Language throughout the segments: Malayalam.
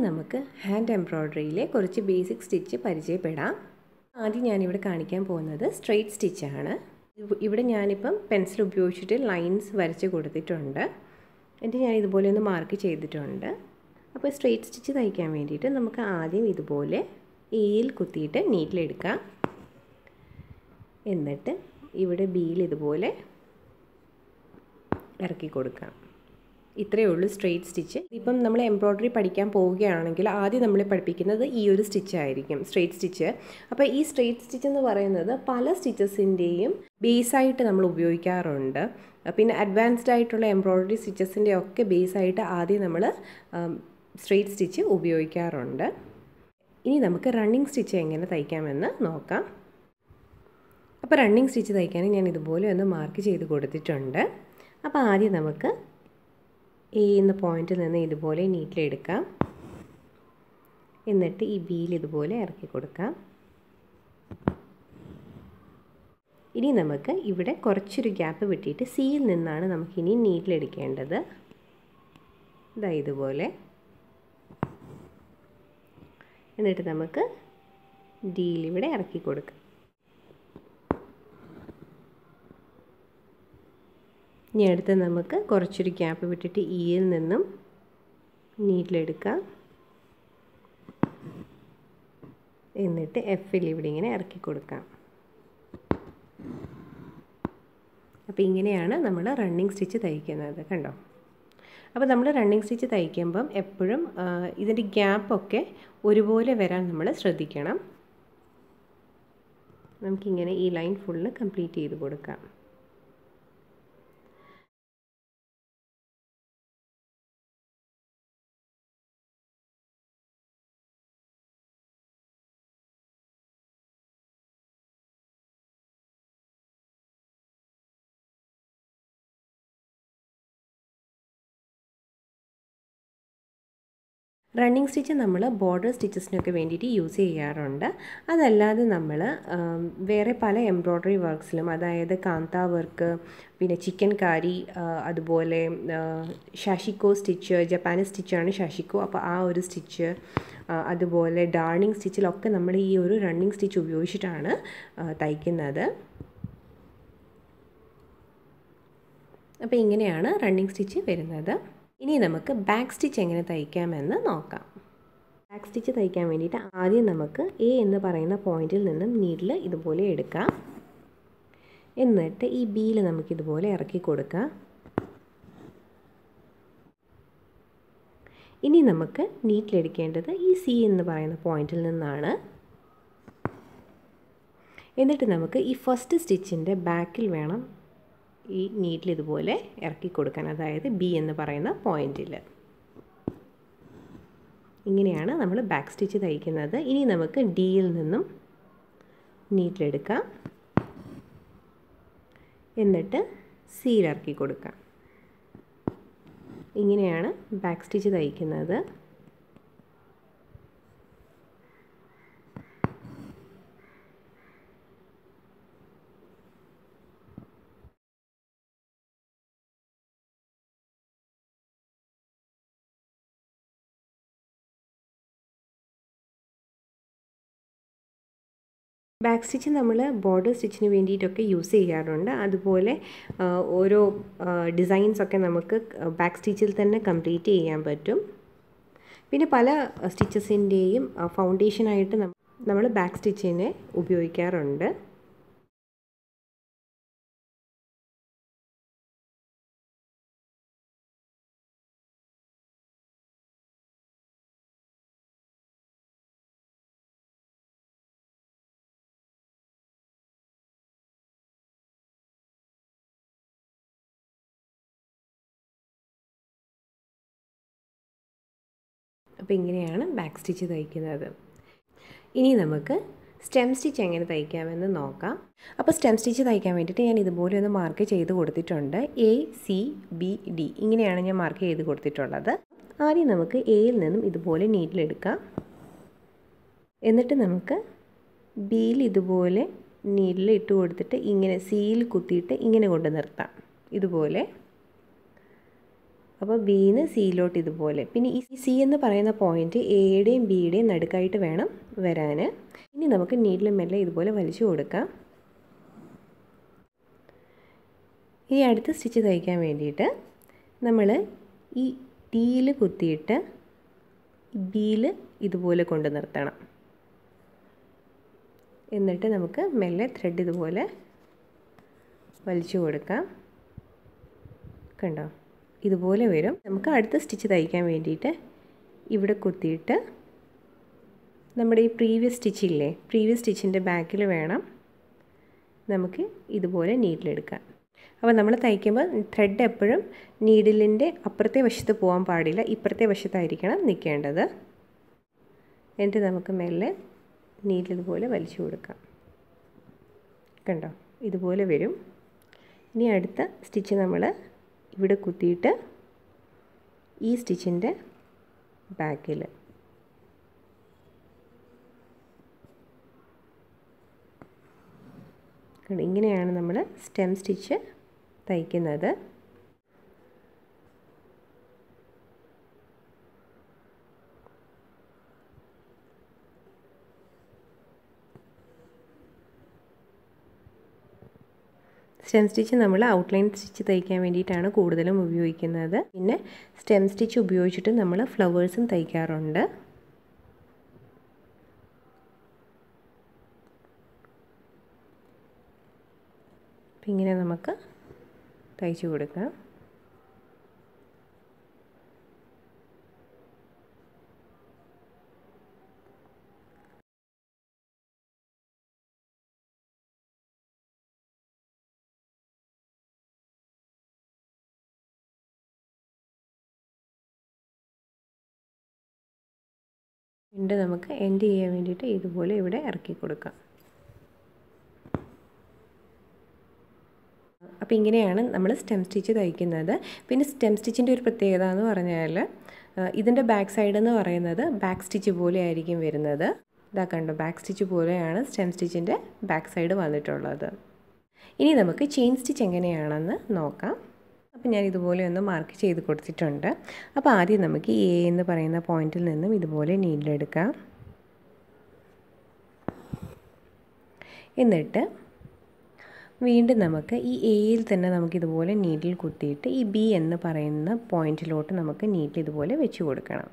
നമുക്ക് ഹാൻഡ് എംബ്രോയ്ഡറിയിലെ കുറച്ച് ബേസിക് സ്റ്റിച്ച് പരിചയപ്പെടാം ആദ്യം ഞാനിവിടെ കാണിക്കാൻ പോകുന്നത് സ്ട്രെയിറ്റ് സ്റ്റിച്ചാണ് ഇവിടെ ഞാനിപ്പം പെൻസിൽ ഉപയോഗിച്ചിട്ട് ലൈൻസ് വരച്ച് കൊടുത്തിട്ടുണ്ട് എന്നിട്ട് ഞാൻ ഇതുപോലെ ഒന്ന് മാർക്ക് ചെയ്തിട്ടുണ്ട് അപ്പോൾ സ്ട്രെയിറ്റ് സ്റ്റിച്ച് തയ്ക്കാൻ വേണ്ടിയിട്ട് നമുക്ക് ആദ്യം ഇതുപോലെ എയിൽ കുത്തിയിട്ട് നീറ്റിലെടുക്കാം എന്നിട്ട് ഇവിടെ ബിയിൽ ഇതുപോലെ ഇറക്കി കൊടുക്കാം ഇത്രയേ ഉള്ളൂ സ്ട്രെയിറ്റ് സ്റ്റിച്ച് ഇപ്പം നമ്മൾ എംബ്രോയ്ഡറി പഠിക്കാൻ പോവുകയാണെങ്കിൽ ആദ്യം നമ്മളെ പഠിപ്പിക്കുന്നത് ഈ ഒരു സ്റ്റിച്ച് ആയിരിക്കും സ്ട്രെയിറ്റ് സ്റ്റിച്ച് അപ്പോൾ ഈ സ്ട്രെയിറ്റ് സ്റ്റിച്ച് എന്ന് പറയുന്നത് പല സ്റ്റിച്ചസിൻ്റെയും ബേസായിട്ട് നമ്മൾ ഉപയോഗിക്കാറുണ്ട് പിന്നെ അഡ്വാൻസ്ഡ് ആയിട്ടുള്ള എംബ്രോയ്ഡറി സ്റ്റിച്ചസിൻ്റെ ഒക്കെ ബേസായിട്ട് ആദ്യം നമ്മൾ സ്ട്രെയിറ്റ് സ്റ്റിച്ച് ഉപയോഗിക്കാറുണ്ട് ഇനി നമുക്ക് റണ്ണിങ് സ്റ്റിച്ച് എങ്ങനെ തയ്ക്കാമെന്ന് നോക്കാം അപ്പോൾ റണ്ണിങ് സ്റ്റിച്ച് തയ്ക്കാൻ ഞാൻ ഇതുപോലെ ഒന്ന് മാർക്ക് ചെയ്ത് കൊടുത്തിട്ടുണ്ട് അപ്പോൾ ആദ്യം നമുക്ക് എ എന്ന പോയിന്റിൽ നിന്ന് ഇതുപോലെ നീറ്റിലെടുക്കാം എന്നിട്ട് ഈ ബിയിൽ ഇതുപോലെ ഇറക്കി കൊടുക്കാം ഇനി നമുക്ക് ഇവിടെ കുറച്ചൊരു ഗ്യാപ്പ് വിട്ടിട്ട് സിയിൽ നിന്നാണ് നമുക്കിനി നീറ്റിലെടുക്കേണ്ടത് ഇതാ ഇതുപോലെ എന്നിട്ട് നമുക്ക് ഡിയിൽ ഇവിടെ ഇറക്കി കൊടുക്കാം ഇനി അടുത്ത് നമുക്ക് കുറച്ചൊരു ഗ്യാപ്പ് വിട്ടിട്ട് ഇയിൽ നിന്നും നീറ്റിലെടുക്കാം എന്നിട്ട് എഫിൽ ഇവിടെ ഇങ്ങനെ ഇറക്കി കൊടുക്കാം അപ്പോൾ ഇങ്ങനെയാണ് നമ്മൾ റണ്ണിങ് സ്റ്റിച്ച് തയ്ക്കുന്നത് കണ്ടോ അപ്പോൾ നമ്മൾ റണ്ണിങ് സ്റ്റിച്ച് തയ്ക്കുമ്പം എപ്പോഴും ഇതിൻ്റെ ഗ്യാപ്പൊക്കെ ഒരുപോലെ വരാൻ നമ്മൾ ശ്രദ്ധിക്കണം നമുക്കിങ്ങനെ ഈ ലൈൻ ഫുള്ള് കംപ്ലീറ്റ് ചെയ്ത് കൊടുക്കാം റണ്ണിങ് സ്റ്റിച്ച് നമ്മൾ ബോർഡർ സ്റ്റിച്ചസിനൊക്കെ വേണ്ടിയിട്ട് യൂസ് ചെയ്യാറുണ്ട് അതല്ലാതെ നമ്മൾ വേറെ പല എംബ്രോയ്ഡറി വർക്ക്സിലും അതായത് കാന്ത വർക്ക് പിന്നെ ചിക്കൻ കാരി അതുപോലെ ഷാഷിക്കോ സ്റ്റിച്ച് ജപ്പാനീസ് സ്റ്റിച്ചാണ് ഷാഷിക്കോ അപ്പോൾ ആ ഒരു സ്റ്റിച്ച് അതുപോലെ ഡാർണിങ് സ്റ്റിച്ചിലൊക്കെ നമ്മൾ ഈ ഒരു റണ്ണിങ് സ്റ്റിച്ച് ഉപയോഗിച്ചിട്ടാണ് തയ്ക്കുന്നത് അപ്പോൾ ഇങ്ങനെയാണ് റണ്ണിങ് സ്റ്റിച്ച് വരുന്നത് ഇനി നമുക്ക് ബാക്ക് സ്റ്റിച്ച് എങ്ങനെ തയ്ക്കാമെന്ന് നോക്കാം ബാക്ക് സ്റ്റിച്ച് തയ്ക്കാൻ വേണ്ടിയിട്ട് ആദ്യം നമുക്ക് എ എന്ന് പറയുന്ന പോയിന്റിൽ നിന്നും നീഡിൽ ഇതുപോലെ എടുക്കാം എന്നിട്ട് ഈ ബിയിൽ നമുക്കിതുപോലെ ഇറക്കി കൊടുക്കാം ഇനി നമുക്ക് നീറ്റിലെടുക്കേണ്ടത് ഈ സി എന്ന് പറയുന്ന പോയിന്റിൽ നിന്നാണ് എന്നിട്ട് നമുക്ക് ഈ ഫസ്റ്റ് സ്റ്റിച്ചിൻ്റെ ബാക്കിൽ വേണം ഈ നീറ്റിൽ ഇതുപോലെ ഇറക്കി കൊടുക്കാൻ അതായത് ബി എന്ന് പറയുന്ന പോയിന്റിൽ ഇങ്ങനെയാണ് നമ്മൾ ബാക്ക് സ്റ്റിച്ച് തയ്ക്കുന്നത് ഇനി നമുക്ക് ഡിയിൽ നിന്നും നീറ്റിലെടുക്കാം എന്നിട്ട് സിയിൽ ഇറക്കി കൊടുക്കാം ഇങ്ങനെയാണ് ബാക്ക് സ്റ്റിച്ച് തയ്ക്കുന്നത് ബാക്ക് സ്റ്റിച്ച് നമ്മൾ ബോർഡർ സ്റ്റിച്ചിന് വേണ്ടിയിട്ടൊക്കെ യൂസ് ചെയ്യാറുണ്ട് അതുപോലെ ഓരോ ഡിസൈൻസ് ഒക്കെ നമുക്ക് ബാക്ക് സ്റ്റിച്ചിൽ തന്നെ കംപ്ലീറ്റ് ചെയ്യാൻ പറ്റും പിന്നെ പല സ്റ്റിച്ചസിൻ്റെയും ഫൗണ്ടേഷനായിട്ട് നമ്മൾ ബാക്ക് സ്റ്റിച്ചിനെ ഉപയോഗിക്കാറുണ്ട് അപ്പോൾ ഇങ്ങനെയാണ് ബാക്ക് സ്റ്റിച്ച് തയ്ക്കുന്നത് ഇനി നമുക്ക് സ്റ്റെം സ്റ്റിച്ച് എങ്ങനെ തയ്ക്കാമെന്ന് നോക്കാം അപ്പോൾ സ്റ്റെം സ്റ്റിച്ച് തയ്ക്കാൻ വേണ്ടിയിട്ട് ഞാൻ ഇതുപോലെ ഒന്ന് മാർക്ക് ചെയ്ത് കൊടുത്തിട്ടുണ്ട് എ സി ബി ഡി ഇങ്ങനെയാണ് ഞാൻ മാർക്ക് ചെയ്ത് കൊടുത്തിട്ടുള്ളത് ആദ്യം നമുക്ക് എയിൽ നിന്നും ഇതുപോലെ നീറ്റിലെടുക്കാം എന്നിട്ട് നമുക്ക് ബിയിൽ ഇതുപോലെ നീഡിൽ ഇട്ട് കൊടുത്തിട്ട് ഇങ്ങനെ സിയിൽ കുത്തിയിട്ട് ഇങ്ങനെ കൊണ്ട് നിർത്താം ഇതുപോലെ അപ്പോൾ ബിന്ന് സിയിലോട്ട് ഇതുപോലെ പിന്നെ ഈ സി എന്ന് പറയുന്ന പോയിന്റ് എയുടെയും ബിയുടെയും നടുക്കായിട്ട് വേണം വരാൻ ഇനി നമുക്ക് നീഡിൽ മെല്ലെ ഇതുപോലെ വലിച്ചു കൊടുക്കാം ഇനി അടുത്ത സ്റ്റിച്ച് തയ്ക്കാൻ വേണ്ടിയിട്ട് നമ്മൾ ഈ ടിയിൽ കുത്തിയിട്ട് ബിയിൽ ഇതുപോലെ കൊണ്ട് നിർത്തണം എന്നിട്ട് നമുക്ക് മെല്ലെ ത്രെഡ് ഇതുപോലെ വലിച്ചു കൊടുക്കാം കണ്ടോ ഇതുപോലെ വരും നമുക്ക് അടുത്ത സ്റ്റിച്ച് തയ്ക്കാൻ വേണ്ടിയിട്ട് ഇവിടെ കുത്തിയിട്ട് നമ്മുടെ ഈ പ്രീവിയസ് സ്റ്റിച്ചില്ലേ പ്രീവിയസ് സ്റ്റിച്ചിൻ്റെ ബാക്കിൽ വേണം നമുക്ക് ഇതുപോലെ നീഡിലെടുക്കാം അപ്പോൾ നമ്മൾ തയ്ക്കുമ്പോൾ ത്രെഡ് എപ്പോഴും നീഡിലിൻ്റെ അപ്പുറത്തെ വശത്ത് പോകാൻ പാടില്ല ഇപ്പുറത്തെ വശത്തായിരിക്കണം നിൽക്കേണ്ടത് എന്നിട്ട് നമുക്ക് മെല്ലെ നീഡിൽ ഇതുപോലെ വലിച്ചു കൊടുക്കാം കണ്ടോ ഇതുപോലെ വരും ഇനി അടുത്ത സ്റ്റിച്ച് നമ്മൾ ഇവിടെ കുത്തിയിട്ട് ഈ സ്റ്റിച്ചിൻ്റെ ബാക്കിൽ ഇങ്ങനെയാണ് നമ്മൾ സ്റ്റെം സ്റ്റിച്ച് തയ്ക്കുന്നത് സ്റ്റെം സ്റ്റിച്ച് നമ്മൾ ഔട്ട്ലൈൻ സ്റ്റിച്ച് തയ്ക്കാൻ വേണ്ടിയിട്ടാണ് കൂടുതലും ഉപയോഗിക്കുന്നത് പിന്നെ സ്റ്റെം സ്റ്റിച്ച് ഉപയോഗിച്ചിട്ട് നമ്മൾ ഫ്ലവേഴ്സും തയ്ക്കാറുണ്ട് അപ്പം ഇങ്ങനെ നമുക്ക് തയ്ച്ചു കൊടുക്കാം ഉണ്ട് നമുക്ക് എൻഡ് ചെയ്യാൻ വേണ്ടിയിട്ട് ഇതുപോലെ ഇവിടെ ഇറക്കി കൊടുക്കാം അപ്പോൾ ഇങ്ങനെയാണ് നമ്മൾ സ്റ്റെം സ്റ്റിച്ച് തയ്ക്കുന്നത് പിന്നെ സ്റ്റെം സ്റ്റിച്ചിൻ്റെ ഒരു പ്രത്യേകത എന്ന് പറഞ്ഞാൽ ഇതിൻ്റെ ബാക്ക് സൈഡ് എന്ന് പറയുന്നത് ബാക്ക് സ്റ്റിച്ച് പോലെ ആയിരിക്കും വരുന്നത് ഇതാ കണ്ടോ ബാക്ക് സ്റ്റിച്ച് പോലെയാണ് സ്റ്റെം സ്റ്റിച്ചിൻ്റെ ബാക്ക് സൈഡ് വന്നിട്ടുള്ളത് ഇനി നമുക്ക് ചെയിൻ സ്റ്റിച്ച് എങ്ങനെയാണെന്ന് നോക്കാം അപ്പോൾ ഞാൻ ഇതുപോലെ ഒന്ന് മാർക്ക് ചെയ്ത് കൊടുത്തിട്ടുണ്ട് അപ്പോൾ ആദ്യം നമുക്ക് എ എന്ന് പറയുന്ന പോയിന്റിൽ നിന്നും ഇതുപോലെ നീഡിലെടുക്കാം എന്നിട്ട് വീണ്ടും നമുക്ക് ഈ എയിൽ തന്നെ നമുക്ക് ഇതുപോലെ നീഡിൽ കുത്തിയിട്ട് ഈ ബി എന്ന് പറയുന്ന പോയിന്റിലോട്ട് നമുക്ക് നീഡിൽ ഇതുപോലെ വെച്ച് കൊടുക്കണം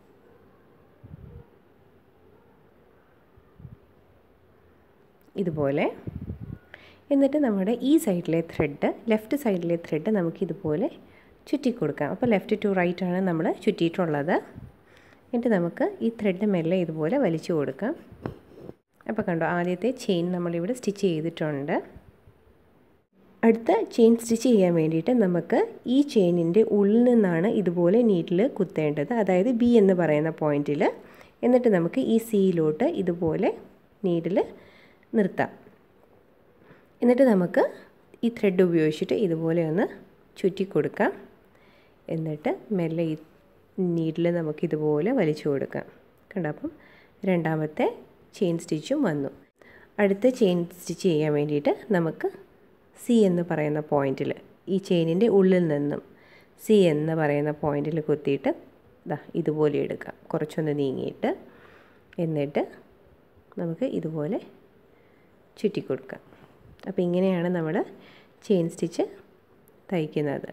ഇതുപോലെ എന്നിട്ട് നമ്മുടെ ഈ സൈഡിലെ ത്രെഡ് ലെഫ്റ്റ് സൈഡിലെ ത്രെഡ് നമുക്ക് ഇതുപോലെ ചുറ്റി കൊടുക്കാം അപ്പോൾ ലെഫ്റ്റ് ടു റൈറ്റ് ആണ് നമ്മൾ ചുറ്റിയിട്ടുള്ളത് എന്നിട്ട് നമുക്ക് ഈ ത്രെഡ് മെല്ലെ ഇതുപോലെ വലിച്ചു കൊടുക്കാം അപ്പോൾ കണ്ടോ ആദ്യത്തെ ചെയിൻ നമ്മളിവിടെ സ്റ്റിച്ച് ചെയ്തിട്ടുണ്ട് അടുത്ത ചെയിൻ സ്റ്റിച്ച് ചെയ്യാൻ വേണ്ടിയിട്ട് നമുക്ക് ഈ ചെയിനിൻ്റെ ഉള്ളിൽ നിന്നാണ് ഇതുപോലെ നീറ്റിൽ കുത്തേണ്ടത് അതായത് ബി എന്ന് പറയുന്ന പോയിന്റിൽ എന്നിട്ട് നമുക്ക് ഈ സിയിലോട്ട് ഇതുപോലെ നീഡിൽ നിർത്താം എന്നിട്ട് നമുക്ക് ഈ ത്രെഡ് ഉപയോഗിച്ചിട്ട് ഇതുപോലെ ഒന്ന് ചുറ്റി കൊടുക്കാം എന്നിട്ട് മെല്ലെ ഈ നീഡിൽ നമുക്ക് ഇതുപോലെ വലിച്ചു കൊടുക്കാം കണ്ടോ അപ്പം രണ്ടാമത്തെ ചെയിൻ സ്റ്റിച്ചും വന്നു അടുത്ത ചെയിൻ സ്റ്റിച്ച് ചെയ്യാൻ വേണ്ടിയിട്ട് നമുക്ക് സി എന്ന് പറയുന്ന പോയിന്റിൽ ഈ ചെയിനിൻ്റെ ഉള്ളിൽ നിന്നും സി എന്ന് പറയുന്ന പോയിന്റിൽ കുത്തിയിട്ട് ദാ ഇതുപോലെ എടുക്കാം കുറച്ചൊന്ന് നീങ്ങിയിട്ട് എന്നിട്ട് നമുക്ക് ഇതുപോലെ ചുറ്റിക്കൊടുക്കാം അപ്പോൾ ഇങ്ങനെയാണ് നമ്മൾ ചെയിൻ സ്റ്റിച്ച് തയ്ക്കുന്നത്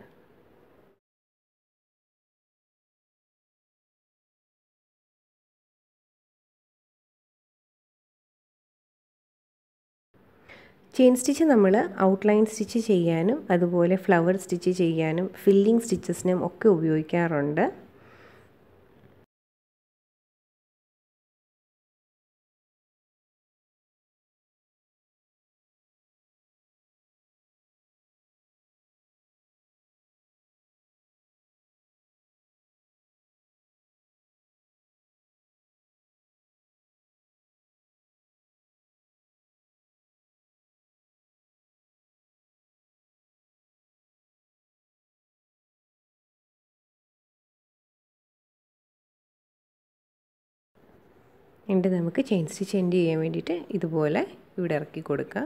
ചെയിൻ സ്റ്റിച്ച് നമ്മൾ ഔട്ട്ലൈൻ സ്റ്റിച്ച് ചെയ്യാനും അതുപോലെ ഫ്ലവർ സ്റ്റിച്ച് ചെയ്യാനും ഫില്ലിംഗ് സ്റ്റിച്ചസിനും ഒക്കെ ഉപയോഗിക്കാറുണ്ട് എന്നിട്ട് നമുക്ക് ചെയിൻ സ്റ്റിച്ച് എൻഡ് ചെയ്യാൻ വേണ്ടിയിട്ട് ഇതുപോലെ ഇവിടെ ഇറക്കി കൊടുക്കാം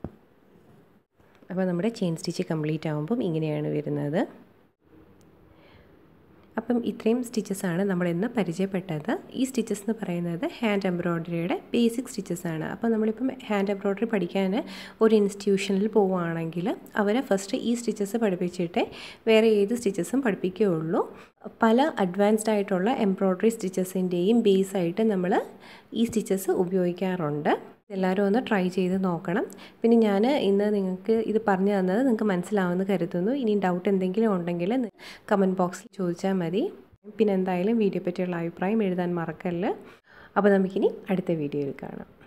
അപ്പോൾ നമ്മുടെ ചെയിൻ സ്റ്റിച്ച് കംപ്ലീറ്റ് ആകുമ്പം ഇങ്ങനെയാണ് വരുന്നത് അപ്പം ഇത്രയും സ്റ്റിച്ചസാണ് നമ്മൾ ഇന്ന് പരിചയപ്പെട്ടത് ഈ സ്റ്റിച്ചസ് എന്ന് പറയുന്നത് ഹാൻഡ് എംബ്രോയ്ഡറിയുടെ ബേസിക് സ്റ്റിച്ചസ് ആണ് അപ്പോൾ നമ്മളിപ്പം ഹാൻഡ് എംബ്രോയ്ഡറി പഠിക്കാൻ ഒരു ഇൻസ്റ്റിറ്റ്യൂഷനിൽ പോവുകയാണെങ്കിൽ അവരെ ഫസ്റ്റ് ഈ സ്റ്റിച്ചസ് പഠിപ്പിച്ചിട്ടേ വേറെ ഏത് സ്റ്റിച്ചസും പഠിപ്പിക്കുകയുള്ളൂ പല അഡ്വാൻസ്ഡ് ആയിട്ടുള്ള എംബ്രോയ്ഡറി സ്റ്റിച്ചസിൻ്റെയും ബേസായിട്ട് നമ്മൾ ഈ സ്റ്റിച്ചസ് ഉപയോഗിക്കാറുണ്ട് എല്ലാവരും ഒന്ന് ട്രൈ ചെയ്ത് നോക്കണം പിന്നെ ഞാൻ ഇന്ന് നിങ്ങൾക്ക് ഇത് പറഞ്ഞു തന്നത് നിങ്ങൾക്ക് മനസ്സിലാവുമെന്ന് കരുതുന്നു ഇനി ഡൗട്ട് എന്തെങ്കിലും ഉണ്ടെങ്കിൽ കമൻറ്റ് ബോക്സിൽ ചോദിച്ചാൽ മതി പിന്നെ എന്തായാലും വീഡിയോ പറ്റിയുള്ള അഭിപ്രായം എഴുതാൻ മറക്കല്ല അപ്പോൾ നമുക്കിനി അടുത്ത വീഡിയോയിൽ കാണാം